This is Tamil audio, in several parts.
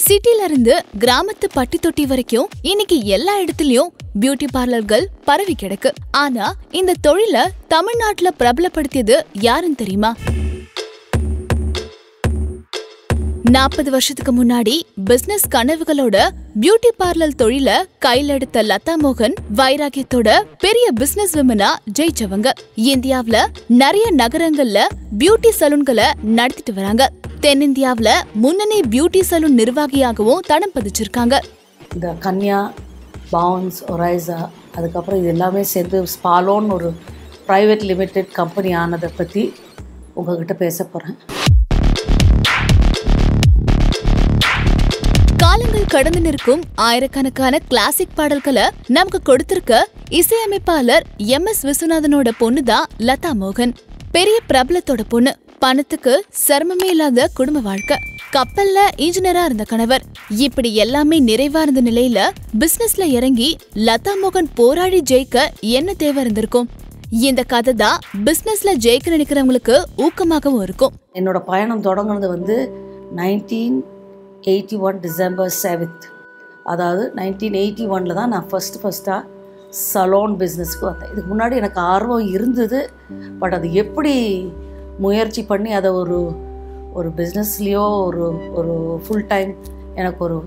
சிட்டில இருந்து கிராமத்து பட்டி தொட்டி வரைக்கும் இன்னைக்கு எல்லா இடத்துலயும் பியூட்டி பார்லர்கள் பரவி கிடக்கு ஆனா இந்த தொழில தமிழ்நாட்டுல பிரபலப்படுத்தியது யாருன்னு தெரியுமா நாற்பது வருஷத்துக்கு முன்னாடி பிசினஸ் கனவுகளோட பியூட்டி பார்லர் தொழில கையில எடுத்த லதா மோகன் வைராகியத்தோட பெரிய பிசினஸ் விமனா ஜெயிச்சவங்க இந்தியாவுல நிறைய நகரங்கள்ல பியூட்டி சலூன்களை நடத்திட்டு வராங்க தென்னிந்தியாவுல முன்னணி பியூட்டி சலூன் நிர்வாகியாகவும் தடம் பதிச்சிருக்காங்க இந்த கன்யா பவுன்ஸ் ஒரைசா அதுக்கப்புறம் இது எல்லாமே சேர்ந்து ஸ்பாலோன்னு ஒரு ப்ரைவேட் லிமிடெட் கம்பெனி ஆனதை பற்றி உங்ககிட்ட பேச போகிறேன் காலங்கள் கடந்து நிற்கும் ஆயிரக்கணக்கான கிளாசிக் பாடல்களை நமக்கு கொடுத்திருக்க இசையமைப்பாளர் எம் எஸ் விஸ்வநாதனோட பொண்ணுதான் லதா மோகன் பெரிய பிரபலத்தோட பொண்ணு பணத்துக்கு சிரமமே இல்லாத குடும்ப வாழ்க்கை கப்பல்ல இன்ஜினியரா இருந்த கணவர் இப்படி எல்லாமே நிறைவா இருந்த நிலையில பிசினஸ்ல இறங்கி லதா மோகன் போராடி ஜெயிக்க என்ன தேவை இருந்திருக்கும் இந்த கதை தான் பிசினஸ்ல ஜெயிக்க நினைக்கிறவங்களுக்கு ஊக்கமாகவும் இருக்கும் என்னோட பயணம் தொடங்குனது வந்து nineteen eighty one December seventh அதாவது நைன்டீன் எயிட்டி ஒனில் தான் நான் ஃபஸ்ட்டு ஃபஸ்ட்டாக சலோன் பிஸ்னஸ்க்கு வந்தேன் இதுக்கு முன்னாடி எனக்கு ஆர்வம் இருந்தது பட் அது எப்படி முயற்சி பண்ணி அதை ஒரு ஒரு பிஸ்னஸ்லேயோ ஒரு ஒரு ஃபுல் டைம் எனக்கு ஒரு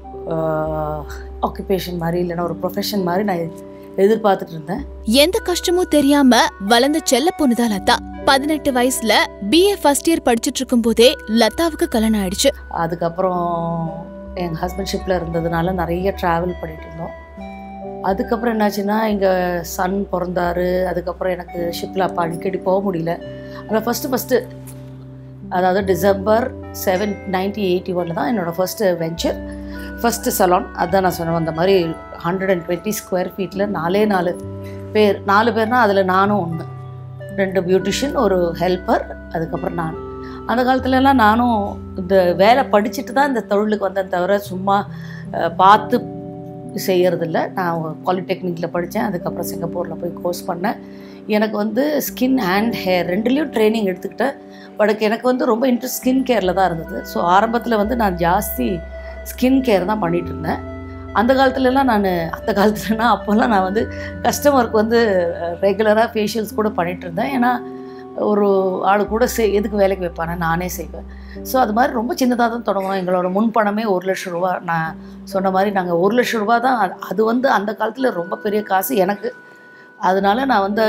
ஆக்குபேஷன் மாதிரி இல்லைன்னா ஒரு ப்ரொஃபஷன் மாதிரி நான் எதிர்பார்த்துட்டு இருந்தேன் எந்த கஷ்டமும் தெரியாம வளர்ந்த செல்ல பொண்ணுதான் லதா பதினெட்டு வயசுல பிஏ ஃபர்ஸ்ட் இயர் படிச்சிட்டு இருக்கும் போதே லதாவுக்கு கல்யாணம் ஆயிடுச்சு அதுக்கப்புறம் எங்கள் ஹஸ்பண்ட் ஷிப்பில் இருந்ததுனால நிறைய ட்ராவல் பண்ணிட்டு இருந்தோம் அதுக்கப்புறம் என்னாச்சுன்னா இங்கே சன் பிறந்தாரு அதுக்கப்புறம் எனக்கு ஷிப்பில் அப்போ அடிக்கடி போக முடியல அதில் ஃபஸ்ட்டு ஃபஸ்ட்டு அதாவது டிசம்பர் செவன் நைன்டீன் எயிட்டி ஒனில் தான் என்னோடய ஃபஸ்ட்டு வெஞ்சர் ஃபஸ்ட்டு சலான் அதான் நான் சொன்னேன் அந்த மாதிரி ஹண்ட்ரட் அண்ட் டுவெண்ட்டி ஸ்கொயர் ஃபீட்டில் நாலே நாலு பேர் நாலு பேர்னால் அதில் நானும் ஒன்று ரெண்டு பியூட்டிஷியன் ஒரு ஹெல்ப்பர் அதுக்கப்புறம் நான் அந்த காலத்துலலாம் நானும் இந்த வேலை படிச்சுட்டு தான் இந்த தொழிலுக்கு வந்தேன் தவிர சும்மா அஹ், பார்த்து செய்யறதில்ல நான் பாலிடெக்னிக்கில் படித்தேன் அதுக்கப்புறம் சிங்கப்பூரில் போய் கோர்ஸ் பண்ணேன் எனக்கு வந்து ஸ்கின் அண்ட் ஹேர் ரெண்டுலேயும் ட்ரைனிங் எடுத்துக்கிட்டேன் பட் எனக்கு வந்து ரொம்ப இன்ட்ரெஸ்ட் ஸ்கின் கேரில் தான் இருந்தது ஸோ ஆரம்பத்தில் வந்து நான் ஜாஸ்தி ஸ்கின் கேர் தான் பண்ணிகிட்டு இருந்தேன் அந்த காலத்துலலாம் நான் அந்த காலத்துலனா அப்போல்லாம் நான் வந்து கஸ்டமருக்கு வந்து ரெகுலராக ஃபேஷியல்ஸ் கூட பண்ணிகிட்டு இருந்தேன் ஏன்னா ஒரு ஆள் கூட செய் எதுக்கு வேலைக்கு வைப்பானே நானே செய்வேன் ஸோ அது மாதிரி ரொம்ப சின்னதாக தான் தொடங்கணும் எங்களோட முன்பணமே ஒரு லட்சம் ரூபா நான் சொன்ன மாதிரி நாங்கள் ஒரு லட்சம் ரூபா தான் அது- அது வந்து அந்த காலத்தில் ரொம்ப பெரிய காசு எனக்கு அதனால நான் வந்து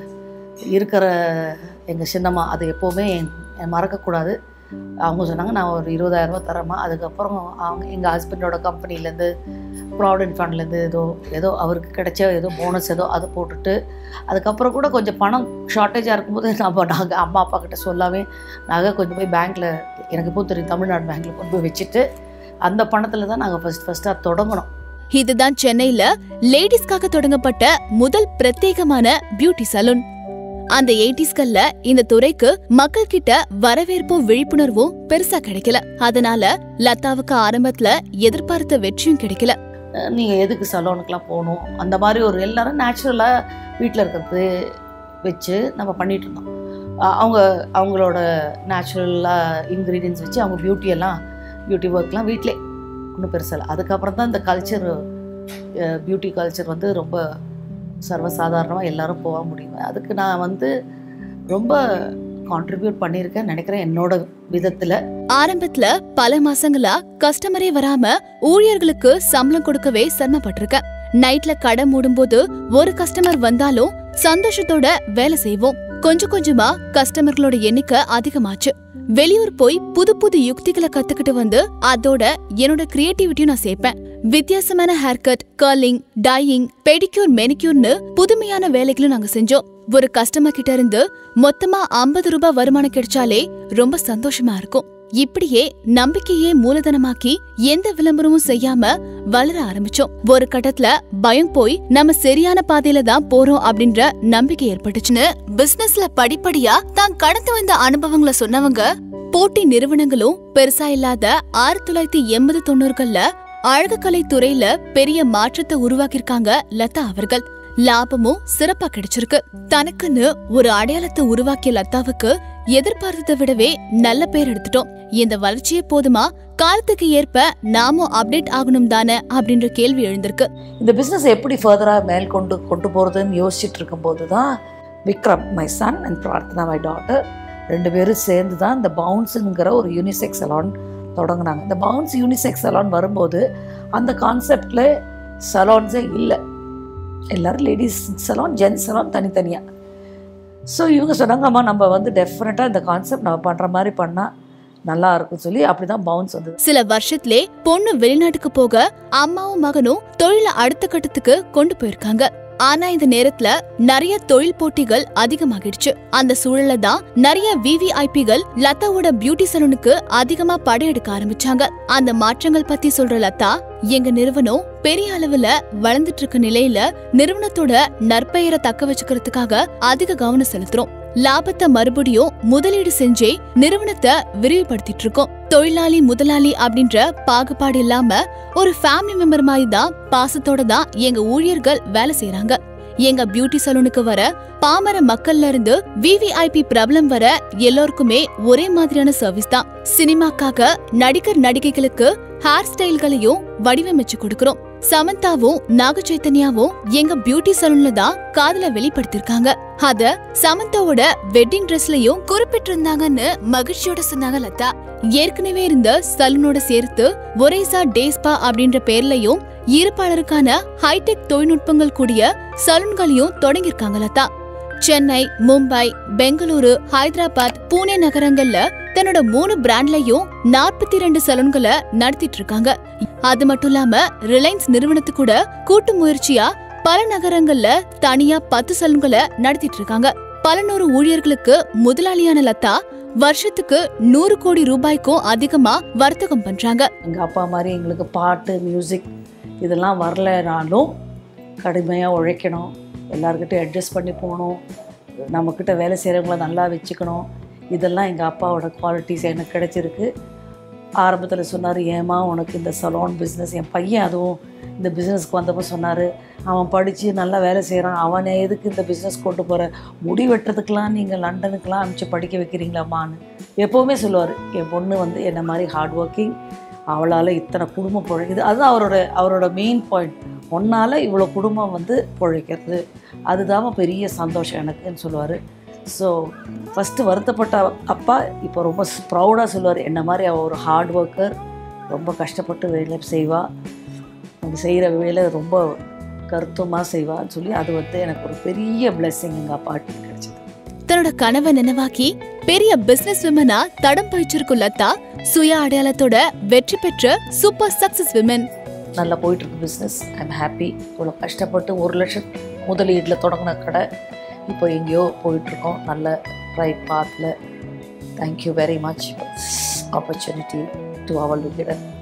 இருக்கிற எங்கள் சின்னம்மா அது எப்போவுமே மறக்கக்கூடாது அவங்க சொன்னாங்க நான் ஒரு இருபதாயிரரூபா தரேம்மா அதுக்கப்புறம் அவங்க எங்கள் ஹஸ்பண்டோட கம்பெனிலேருந்து ப்ராவிடென்ட் ஃபண்ட்லேருந்து ஏதோ ஏதோ அவருக்கு கிடைச்ச ஏதோ போனஸ் ஏதோ அதை போட்டுட்டு அதுக்கப்புறம் கூட கொஞ்சம் பணம் ஷார்ட்டேஜாக இருக்கும்போது நம்ம நாங்கள் அம்மா அப்பா கிட்ட சொல்லாமே நகை கொஞ்சம் போய் பேங்க்கில் எனக்கு இப்போ தெரியும் தமிழ்நாடு பேங்க்கில் கொண்டு போய் வச்சுட்டு அந்த பணத்தில் தான் நாங்கள் ஃபஸ்ட் ஃபஸ்ட்டாக தொடங்கினோம் இதுதான் சென்னையில லேடிஸ்க்காக தொடங்கப்பட்ட முதல் பிரத்யேகமான பியூட்டி சலூன் அந்த எயிட்டிஸ்கல்ல இந்த துறைக்கு மக்கள் கிட்ட வரவேற்பும் விழிப்புணர்வும் பெருசா கிடைக்கல அதனால லதாவுக்கு ஆரம்பத்துல எதிர்பார்த்த வெற்றியும் கிடைக்கல நீங்கள் எதுக்கு சலோனுக்கெலாம் போகணும் அந்த மாதிரி ஒரு எல்லாரும் நேச்சுரலாக வீட்டில் இருக்கிறது வச்சு நம்ம பண்ணிட்டு இருந்தோம் அ- அவங்க அவங்களோட நேச்சுரலாக இன்க்ரீடியன்ஸ் வச்சு அவங்க பியூட்டியெல்லாம் பியூட்டி ஒர்க்லாம் வீட்டிலே ஒன்றும் பெருசில்லை அதுக்கப்புறம் தான் இந்த கல்ச்சர் பியூட்டி கல்ச்சர் வந்து ரொம்ப சர்வசாதாரணமாக எல்லாரும் போக முடியும் அதுக்கு நான் வந்து ரொம்ப கான்ட்ரிபியூட் பண்ணியிருக்கேன் நினைக்கிறேன் என்னோட விதத்தில் ஆரம்பத்துல பல மாசங்களா கஸ்டமரே வராம ஊழியர்களுக்கு சம்பளம் கொடுக்கவே சிரமப்பட்டிருக்கேன் நைட்ல கடை மூடும்போது ஒரு கஸ்டமர் வந்தாலும் சந்தோஷத்தோட வேலை செய்வோம் கொஞ்சம் கொஞ்சமா கஸ்டமர்களோட எண்ணிக்கை அதிகமாச்சு வெளியூர் போய் புது புது யுக்திகளை கத்துக்கிட்டு வந்து அதோட என்னோட கிரியேட்டிவிட்டியும் நான் சேர்ப்பேன் வித்தியாசமான hair cut curling dyeing pedicure மெனிக்யூர்னு புதுமையான வேலைகளும் நாங்க செஞ்சோம் ஒரு கஸ்டமர் கிட்ட இருந்து மொத்தமா 50 ரூபாய் வருமானம் கிடைச்சாலே ரொம்ப சந்தோஷமா இருக்கும் இப்படியே நம்பிக்கையே மூலதனமாக்கி எந்த விளம்பரமும் செய்யாம வளர ஆரம்பிச்சோம் ஒரு கட்டத்துல பயம் போய் நம்ம சரியான பாதையில தான் போறோம் அப்படின்ற நம்பிக்கை ஏற்பட்டுச்சுன்னு பிசினஸ்ல படிப்படியா தான் கடந்து வந்த அனுபவங்களை சொன்னவங்க போட்டி நிறுவனங்களும் பெருசா இல்லாத ஆயிரத்தி தொள்ளாயிரத்தி எண்பது தொண்ணூறுகள்ல அழகுக்கலை துறையில பெரிய மாற்றத்தை உருவாக்கியிருக்காங்க லதா அவர்கள் லாபமும் சிறப்பா கிடைச்சிருக்கு தனக்குன்னு ஒரு அடையாளத்தை உருவாக்கிய லதாவுக்கு எதிர்பார்த்ததை விடவே நல்ல பேர் எடுத்துட்டோம் இந்த வளர்ச்சியே போதுமா காலத்துக்கு ஏற்ப நாமும் அப்டேட் ஆகணும் தானே அப்படின்ற கேள்வி எழுந்திருக்கு இந்த பிஸ்னஸ் எப்படி ஃபர்தராக மேல் கொண்டு கொண்டு போகிறதுன்னு யோசிச்சுட்டு இருக்கும்போது தான் Vikram my son and Prarthana my daughter ரெண்டு பேரும் சேர்ந்து தான் இந்த பவுன்ஸுங்கிற ஒரு யூனிசெக்ஸ் சலான் தொடங்கினாங்க இந்த பவுன்ஸ் யூனிசெக்ஸ் சலான் வரும்போது அந்த கான்செப்டில் சலான்ஸே இல்லை எல்லோரும் லேடிஸ் சலான் ஜென்ஸ் சலான் தனித்தனியாக ஸோ இவங்க சொன்னாங்கம்மா நம்ம வந்து டெஃபினட்டாக இந்த கான்செப்ட் நம்ம பண்ணுற மாதிரி பண்ணால் நல்லா இருக்கும்னு சொல்லி அப்படி தான் பவுன்ஸ் வந்தது சில வருஷத்திலே பொண்ணு வெளிநாட்டுக்கு போக அம்மாவும் மகனும் தொழில அடுத்த கட்டத்துக்கு கொண்டு போயிருக்காங்க ஆனா இந்த நேரத்துல நிறைய தொழில் போட்டிகள் அதிகமாகிடுச்சு அந்த சூழல்ல தான் நிறைய விவிஐபிகள் லதாவோட பியூட்டி சலூனுக்கு அதிகமா படையெடுக்க ஆரம்பிச்சாங்க அந்த மாற்றங்கள் பத்தி சொல்ற லதா எங்க நிறுவனம் பெரிய அளவுல வளர்ந்துட்டு இருக்க நிலையில நிறுவனத்தோட நற்பெயரை தக்க வச்சுக்கிறதுக்காக அதிக கவனம் செலுத்துறோம் லாபத்தை மறுபடியும் முதலீடு செஞ்சே நிறுவனத்தை விரிவுபடுத்திட்டு இருக்கோம் தொழிலாளி முதலாளி அப்படின்ற பாகுபாடு இல்லாம ஒரு ஃபேமிலி மெம்பர் மாதிரி தான் பாசத்தோட தான் எங்க ஊழியர்கள் வேலை செய்யறாங்க எங்க பியூட்டி சலூனுக்கு வர பாமர மக்கள்ல இருந்து விவிஐபி பிரபலம் வர எல்லோருக்குமே ஒரே மாதிரியான சர்வீஸ் தான் சினிமாக்காக நடிகர் நடிகைகளுக்கு ஹேர் ஸ்டைல்களையும் வடிவமைச்சு கொடுக்கறோம் சமந்தாவும் நாக சைத்தன்யாவும் எங்க பியூட்டி சலூன்ல தான் காதல வெளிப்படுத்திருக்காங்க அத சமந்தாவோட வெட்டிங் ட்ரெஸ்லயும் குறிப்பிட்டிருந்தாங்கன்னு மகிழ்ச்சியோட சொன்னாங்க லதா ஏற்கனவே இருந்த சலூனோட சேர்த்து ஒரேசா டேஸ்பா அப்படின்ற பேர்லயும் இருப்பாளருக்கான ஹைடெக் தொழில்நுட்பங்கள் கூடிய சலூன்களையும் தொடங்கியிருக்காங்க லதா சென்னை மும்பை பெங்களூரு ஹைதராபாத் பூனே நகரங்கள்ல தன்னோட மூணு பிராண்ட்லயும் நாற்பத்தி ரெண்டு சலூன்களை நடத்திட்டு இருக்காங்க அது மட்டும் இல்லாம ரிலையன்ஸ் நிறுவனத்து கூட கூட்டு முயற்சியா பல நகரங்கள்ல தனியா பத்து சலூன்களை நடத்திட்டு இருக்காங்க பல நூறு ஊழியர்களுக்கு முதலாளியான லதா வருஷத்துக்கு நூறு கோடி ரூபாய்க்கும் அதிகமா வர்த்தகம் பண்றாங்க எங்கள் அப்பா மாதிரி எங்களுக்கு பாட்டு மியூசிக் இதெல்லாம் வரலைனாலும் கடுமையாக உழைக்கணும் எல்லாருக்கிட்டையும் அட்ஜஸ்ட் பண்ணி போகணும் நம்மக்கிட்ட வேலை செய்கிறவங்கள நல்லா வச்சுக்கணும் இதெல்லாம் எங்கள் அப்பாவோட குவாலிட்டிஸ் எனக்கு கிடைச்சிருக்கு ஆரம்பத்தில் சொன்னார் ஏமா உனக்கு இந்த சலூன் பிஸ்னஸ் என் பையன் அதுவும் இந்த பிஸ்னஸ்க்கு வந்தப்போ சொன்னார் அவன் படித்து நல்லா வேலை செய்கிறான் அவனை எதுக்கு இந்த பிஸ்னஸ் கொண்டு போகிற முடி வெட்டுறதுக்கெலாம் நீங்கள் லண்டனுக்கெலாம் அனுப்பிச்சு படிக்க வைக்கிறீங்களாம்மான்னு எப்போவுமே சொல்லுவார் என் பொண்ணு வந்து என்ன மாதிரி ஹார்ட் ஒர்க்கிங் அவளால் இத்தனை குடும்பம் பிழைக்குது அதுதான் அவரோட அவரோட மெயின் பாயிண்ட் ஒன்னால் இவ்வளோ குடும்பம் வந்து பிழைக்கிறது அதுதான் பெரிய சந்தோஷம் எனக்குன்னு சொல்லுவார் ஸோ ஃபஸ்ட்டு வருத்தப்பட்ட அப்பா இப்போ ரொம்ப ப்ரௌடாக சொல்லுவார் என்ன மாதிரி அவள் ஒரு ஹார்ட் ஒர்க்கர் ரொம்ப கஷ்டப்பட்டு வேலை செய்வா அவங்க செய்கிற வேலை ரொம்ப கருத்தமாக செய்வான்னு சொல்லி அது வந்து எனக்கு ஒரு பெரிய பிளெஸ்ஸிங் எங்கள் அப்பாட்டு கிடைச்சது தன்னோட கனவை நினைவாக்கி பெரிய பிசினஸ் விமனா தடம் பயிச்சிருக்கும் லதா சுய அடையாளத்தோட வெற்றி பெற்ற சூப்பர் சக்சஸ் விமன் நல்லா போயிட்டுருக்கு பிஸ்னஸ் ஐம் ஹாப்பி இவ்வளோ கஷ்டப்பட்டு ஒரு லட்சம் முதலீட்டில் தொடங்கின கடை இப்போ எங்கேயோ போயிட்டுருக்கோம் நல்ல ரைட் பாத்தில் thank you very much opportunity to our லுக்கிடன்